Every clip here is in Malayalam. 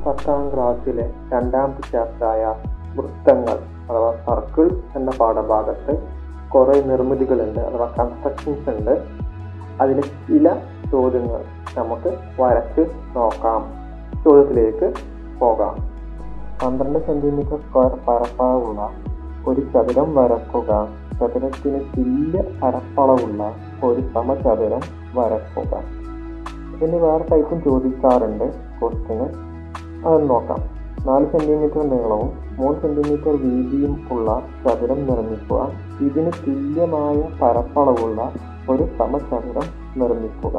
പത്താം ക്ലാസ്സിലെ രണ്ടാമത്തെ ചാപ്റ്ററായ വൃത്തങ്ങൾ അഥവാ സർക്കിൾ എന്ന പാഠഭാഗത്ത് കുറേ നിർമ്മിതികളുണ്ട് അഥവാ കൺസ്ട്രക്ഷൻസ് ഉണ്ട് അതിൽ ചില ചോദ്യങ്ങൾ നമുക്ക് വരച്ച് നോക്കാം ചോദ്യത്തിലേക്ക് പോകാം പന്ത്രണ്ട് സെന്റിമീറ്റർ സ്ക്വയർ പരപ്പളവുള്ള ഒരു ചതുരം വരക്കുക ചതുരത്തിന് തുല്യ പരപ്പളവുള്ള ഒരു സമചതുരം വരക്കുക ഇതിന് വേറെ ടൈപ്പും ചോദിക്കാറുണ്ട് ക്വസ്റ്റിന് അത് നോക്കാം നാല് സെന്റിമീറ്റർ നീളവും മൂന്ന് സെന്റിമീറ്റർ വീതിയും ഉള്ള ചതുരം നിർമ്മിക്കുക ഇതിന് തുല്യമായ പരപ്പളവുള്ള ഒരു സമചതുരം നിർമ്മിക്കുക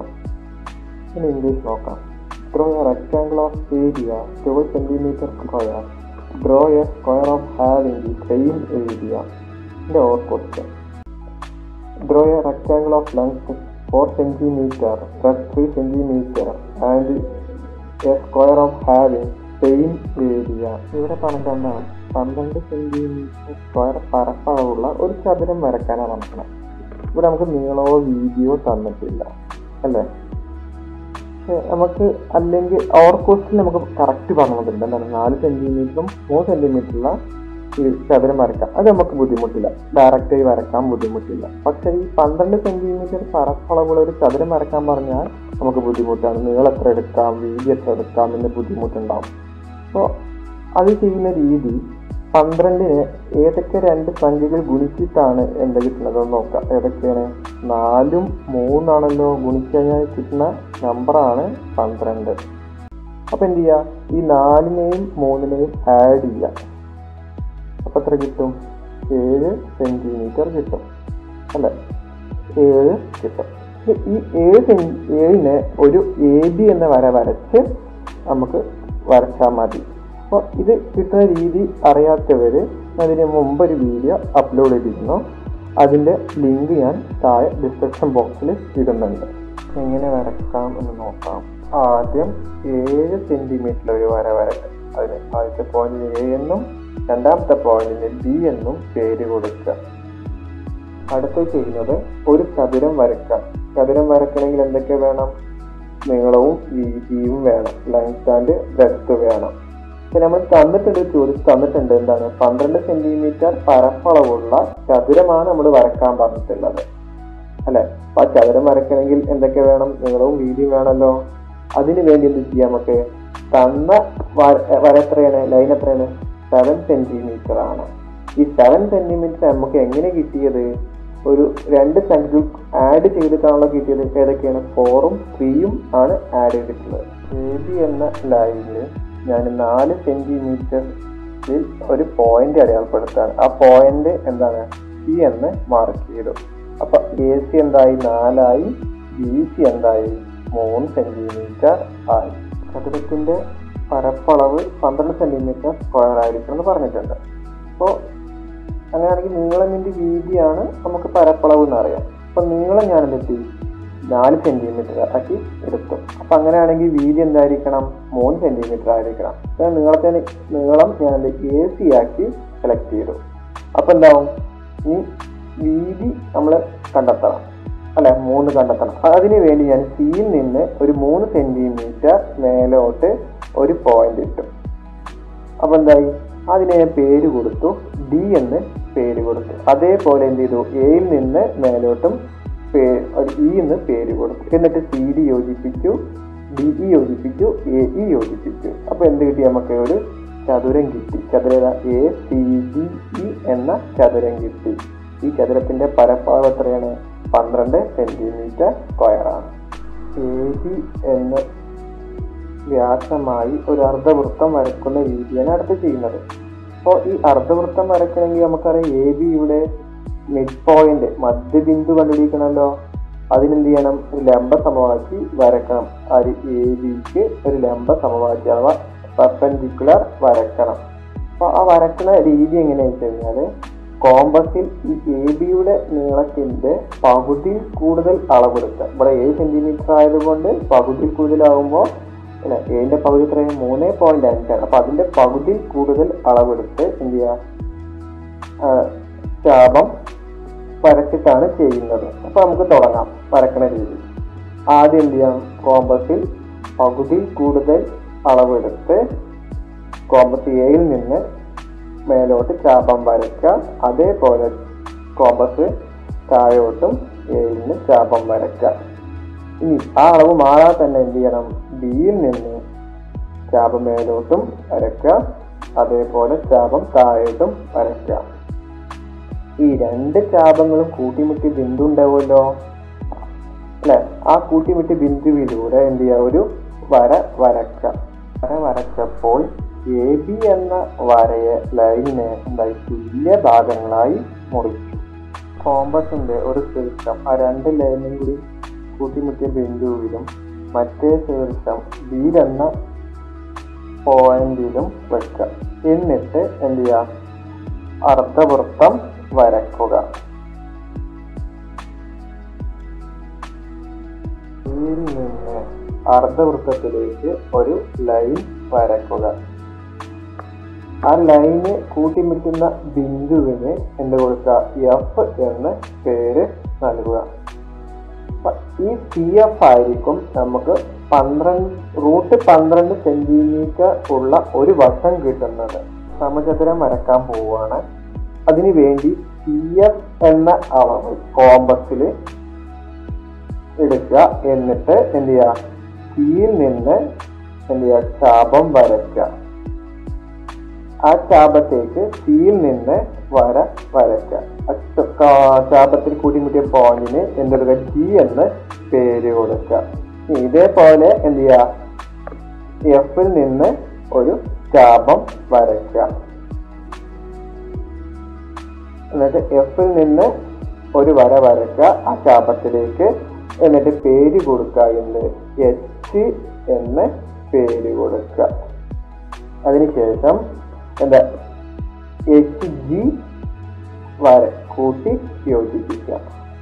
ഇനി ഇംഗ്ലീഷ് നോക്കാം draw a rectangle of area twelve centimetre square draw a square of having the same area ഇതിൻ്റെ or question draw a rectangle of length four centimetre plus three centimetre and a square of having same area ഇവിടെ പറഞ്ഞിട്ട് എന്താണ് പന്ത്രണ്ട് സെന്റിമീറ്റർ സ്ക്വയർ പരപ്പളവുള്ള ഒരു ചതുരം വരക്കാനാണ് പറഞ്ഞത് ഇവിടെ നമുക്ക് നീളമോ വീതിയോ തന്നിട്ടില്ല അല്ലേ പക്ഷെ നമുക്ക് അല്ലെങ്കിൽ ഓർ ക്വസ്റ്റിൽ നമുക്ക് കറക്റ്റ് പറഞ്ഞിട്ടുണ്ട് എന്താണ് നാല് സെന്റിമീറ്ററും മൂന്ന് സെന്റിമീറ്ററുള്ള ഈ ചതുരം വരക്കാം അത് നമുക്ക് ബുദ്ധിമുട്ടില്ല ഡയറക്റ്റായി വരക്കാൻ ബുദ്ധിമുട്ടില്ല പക്ഷെ ഈ പന്ത്രണ്ട് സെന്റിമീറ്റർ പരപ്പളവുള്ള ഒരു ചതുരം വരക്കാൻ പറഞ്ഞാൽ നമുക്ക് ബുദ്ധിമുട്ടാണ് നീളം എത്ര എടുക്കാം വീതി എത്ര എടുക്കാം എന്ന് ബുദ്ധിമുട്ടുണ്ടാവും അപ്പോൾ അത് ചെയ്യുന്ന രീതി പന്ത്രണ്ടിന് ഏതൊക്കെ രണ്ട് സംഖ്യകൾ ഗുണിച്ചിട്ടാണ് എന്താ കിട്ടുന്നത് എന്ന് നോക്കാം ഏതൊക്കെയാണ് നാലും മൂന്നാണല്ലോ ഗുണിച്ചു കഴിഞ്ഞാൽ കിട്ടുന്ന നമ്പറാണ് പന്ത്രണ്ട് അപ്പൊ എന്ത് ചെയ്യുക ഈ നാലിനെയും മൂന്നിനെയും ആഡ് ചെയ്യുക അപ്പൊ എത്ര കിട്ടും ഏഴ് സെന്റിമീറ്റർ കിട്ടും അല്ലേ ഏഴ് കിട്ടും ഈ ഏഴ് സെൻ ഏഴിന് ഒരു എ ബി എന്ന വര വരച്ച് നമുക്ക് വരച്ചാൽ മതി അപ്പോൾ ഇത് കിട്ടുന്ന രീതി അറിയാത്തവർ അതിന് മുമ്പ് ഒരു വീഡിയോ അപ്ലോഡ് ചെയ്തിരുന്നു അതിൻ്റെ ലിങ്ക് ഞാൻ താഴെ ഡിസ്ക്രിപ്ഷൻ ബോക്സിൽ ഇടുന്നുണ്ട് എങ്ങനെ വരക്കാം എന്ന് നോക്കാം ആദ്യം ഏഴ് സെന്റിമീറ്റർ ഒരു വര വരക്കാം അതിന് ആദ്യത്തെ പോയിന്റിന് എ എന്നും രണ്ടാമത്തെ പോയിന്റിന് ബി എന്നും പേര് കൊടുക്കുക അടുത്ത ചെയ്യുന്നത് ഒരു ചതുരം വരക്കാം ചതുരം വരക്കണമെങ്കിൽ എന്തൊക്കെ വേണം നീളവും വീതിയും വേണം ലെങ്ത് ആൻഡ് ബ്രെഡ്ത്ത് വേണം പിന്നെ നമ്മൾ തന്നിട്ടുണ്ട് ചോദിച്ച് തന്നിട്ടുണ്ട് എന്താണ് പന്ത്രണ്ട് സെന്റിമീറ്റർ പരപ്പളവുള്ള ചതുരമാണ് നമ്മൾ വരക്കാൻ പറഞ്ഞിട്ടുള്ളത് അല്ലെ അപ്പൊ ആ ചതുരം വരക്കണമെങ്കിൽ എന്തൊക്കെ വേണം നീളവും വീതിയും വേണമല്ലോ അതിനു വേണ്ടി എന്ത് ചെയ്യാം നമുക്ക് തന്ന വര എത്രയാണ് ലൈൻ എത്രയാണ് സെവൻ സെന്റിമീറ്റർ ആണ് ഈ സെവൻ സെന്റിമീറ്റർ നമുക്ക് എങ്ങനെ കിട്ടിയത് ഒരു രണ്ട് സംഖ്യകൾ ആഡ് ചെയ്തിട്ടാണല്ലോ കിട്ടിയത് ഏതൊക്കെയാണ് ഫോറും ത്രീയും ആണ് ആഡ് ചെയ്തിട്ടുള്ളത് എ ബി എന്ന ലൈനിൽ ഞാൻ നാല് സെന്റിമീറ്ററിൽ ഒരു പോയിന്റ് അടയാളപ്പെടുത്താണ് ആ പോയിന്റ് എന്താണ് സി എന്ന് മാർക്ക് ചെയ്തു അപ്പൊ എ സി എന്തായി നാലായി ബി സി എന്തായി മൂന്ന് സെന്റിമീറ്റർ ആയി ചതുരത്തിന്റെ പരപ്പളവ് പന്ത്രണ്ട് സെന്റിമീറ്റർ സ്ക്വയർ ആയിരിക്കണം എന്ന് പറഞ്ഞിട്ടുണ്ട് അപ്പോൾ അങ്ങനെയാണെങ്കിൽ നീളമിന്റെ വീതിയാണ് നമുക്ക് പരപ്പളവ് എന്ന് അറിയാം അപ്പൊ നീളം ഞാൻ എന്തെത്തി നാല് സെന്റിമീറ്റർ ആക്കി എടുത്തു അപ്പൊ അങ്ങനെയാണെങ്കിൽ വീതി എന്തായിരിക്കണം മൂന്ന് സെന്റിമീറ്റർ ആയിരിക്കണം നീളത്തിന് നീളം ഞാൻ എ സി ആക്കി സെലക്ട് ചെയ്തു അപ്പൊ എന്താവും ഈ വീതി നമ്മൾ കണ്ടെത്തണം അല്ലെ മൂന്ന് കണ്ടെത്തണം അതിനു വേണ്ടി ഞാൻ സിയിൽ നിന്ന് ഒരു മൂന്ന് സെന്റിമീറ്റർ മേലോട്ട് ഒരു പോയിന്റ് ഇട്ടു അപ്പൊ എന്തായി അതിനെ ഞാൻ പേര് കൊടുത്തു ഡി എന്ന് പേര് കൊടുത്തു അതേപോലെ എന്ത് ചെയ്തു എയിൽ നിന്ന് മേലോട്ടും ഒരു ഇ എന്ന് പേര് കൊടുത്തു എന്നിട്ട് സി ഡി യോജിപ്പിച്ചു ഡി ഇ യോജിപ്പിച്ചു എ ഇ യോജിപ്പിച്ചു അപ്പൊ എന്ത് കിട്ടി നമുക്ക് ഒരു ചതുരം കിട്ടി ചതുര എ സി ഡി ഇ എന്ന ചതുരം കിട്ടി ഈ ചതുരത്തിന്റെ പരപ്പളവ് എത്രയാണ് പന്ത്രണ്ട് സെന്റിമീറ്റർ സ്ക്വയർ ആണ് എ ബി എന്ന വ്യാസമായി ഒരു അർദ്ധവൃത്തം വരക്കുന്ന രീതിയാണ് അടുത്ത് ചെയ്യുന്നത് അപ്പോൾ ഈ അർദ്ധവൃത്തം വരയ്ക്കണമെങ്കിൽ നമുക്കറിയാം എ ബി ഇവിടെ മിഡ് പോയിന്റ് മധ്യബിന്ദു കണ്ടുപിടിക്കണമല്ലോ അതിനെന്ത് ചെയ്യണം ഒരു ലംബ സമവാക്യം വരക്കണം അത് എ ബിക്ക് ഒരു ലംബ സമവാക്യം അഥവാ പെർപെൻഡിക്കുലർ വരക്കണം അപ്പൊ ആ വരക്കുന്ന രീതി എങ്ങനെയാണെന്ന് വെച്ച് കഴിഞ്ഞാല് കോമ്പസിൽ ഈ എ ബിയുടെ നീളത്തിന്റെ പകുതിയിൽ കൂടുതൽ അളവെടുക്കുക ഇവിടെ ഏഴ് സെന്റിമീറ്റർ ആയതുകൊണ്ട് പകുതിയിൽ കൂടുതലാകുമ്പോൾ അല്ല എന്റെ പകുതി എത്രയാണ് മൂന്ന് പോയിന്റ് അഞ്ചാണ് അപ്പൊ അതിന്റെ പകുതിയിൽ കൂടുതൽ അളവെടുത്ത് എന്ത് ചെയ്യുക ശാപം വരച്ചിട്ടാണ് ചെയ്യുന്നത് അപ്പൊ നമുക്ക് തുടങ്ങാം വരക്കണ രീതി ആദ്യം എന്ത് ചെയ്യാം കോമ്പസിൽ പകുതിയിൽ കൂടുതൽ അളവെടുത്ത് കോമ്പസ് എയിൽ നിന്ന് മേലോട്ട് ചാപം വരയ്ക്കുക അതേപോലെ കോമ്പസ് താഴോട്ടും എയിൽ നിന്ന് ചാപം വരയ്ക്കുക ഇനി ആ അളവ് മാറാതെ തന്നെ എന്ത് ചെയ്യണം ബിയിൽ നിന്ന് ചാപം മേലോട്ടും വരയ്ക്കുക അതേപോലെ ചാപം താഴോട്ടും വരയ്ക്കുക ഈ രണ്ട് ചാപങ്ങളും കൂട്ടിമുട്ടി ബിന്ദു ഉണ്ടാവുമല്ലോ അല്ലെ ആ കൂട്ടിമുട്ടി ബിന്ദുവിലൂടെ എന്ത് ചെയ്യുക ഒരു വര വരക്കുക വര വരച്ചപ്പോൾ എ ബി എന്ന വരയെ ലൈനിനെ എന്തായി തുല്യ ഭാഗങ്ങളായി മുറിച്ചു കോമ്പസിന്റെ ഒരു ശീർഷം ആ രണ്ട് ലൈനും കൂടി കൂട്ടിമുട്ടിയ ബിന്ദുവിലും മറ്റേ ശീർഷം ബി എന്ന പോയിന്റിലും വെക്കുക എന്നിട്ട് എന്ത് ചെയ്യുക അർദ്ധവൃത്തം വരക്കുക ഇതിൽ നിന്ന് അർദ്ധവൃത്തത്തിലേക്ക് ഒരു ലൈൻ വരക്കുക ആ ലൈന് കൂട്ടിമുട്ടുന്ന ബിന്ദുവിന് എന്ത് കൊടുക്കുക എഫ് എന്ന് പേര് നൽകുക അപ്പൊ ഈ സി എഫ് ആയിരിക്കും നമുക്ക് പന്ത്രണ്ട് റൂട്ട് പന്ത്രണ്ട് സെന്റിമീറ്റർ ഉള്ള ഒരു വശം കിട്ടുന്നത് സമചതുരം വരക്കാൻ പോവുകയാണ് അതിനു വേണ്ടി സി എഫ് എന്ന അളവ് കോമ്പസിൽ എടുക്കുക എന്നിട്ട് എന്ത് ചെയ്യുക സിയിൽ നിന്ന് എന്ത് ചെയ്യുക ചാപം വരയ്ക്കുക ആ ചാപത്തേക്ക് സിയിൽ നിന്ന് വര വരയ്ക്കുക ആ ച- കാ- ചാപത്തിൽ കൂട്ടിമുട്ടിയ പോയിന്റിന് എന്തെടുക്കുക ജി എന്ന് പേര് കൊടുക്കുക ഇനി ഇതേപോലെ എന്ത് ചെയ്യുക എഫിൽ നിന്ന് ഒരു ചാപം വരയ്ക്കുക എന്നിട്ട് എഫിൽ നിന്ന് ഒരു വര വരയ്ക്കുക ആ ചാപത്തിലേക്ക് എന്നിട്ട് പേര് കൊടുക്കുക എന്ത് എച്ച് എന്ന് പേര് കൊടുക്കുക അതിനുശേഷം എന്താ എച്ച് ജി വര കൂട്ടി യോജിപ്പിക്കുക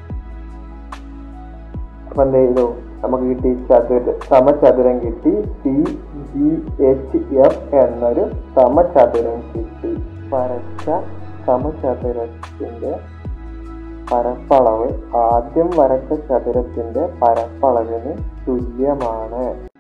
അപ്പൊ എന്ത് ചെയ്തു നമുക്ക് കിട്ടി ചതുര സമചതുരം കിട്ടി സി ജി എച്ച് എഫ് എന്നൊരു സമചതുരം കിട്ടി വരച്ച സമചതുരത്തിന്റെ പരപ്പളവ് ആദ്യം വരച്ച ചതുരത്തിന്റെ പരപ്പളവിന് തുല്യമാണ്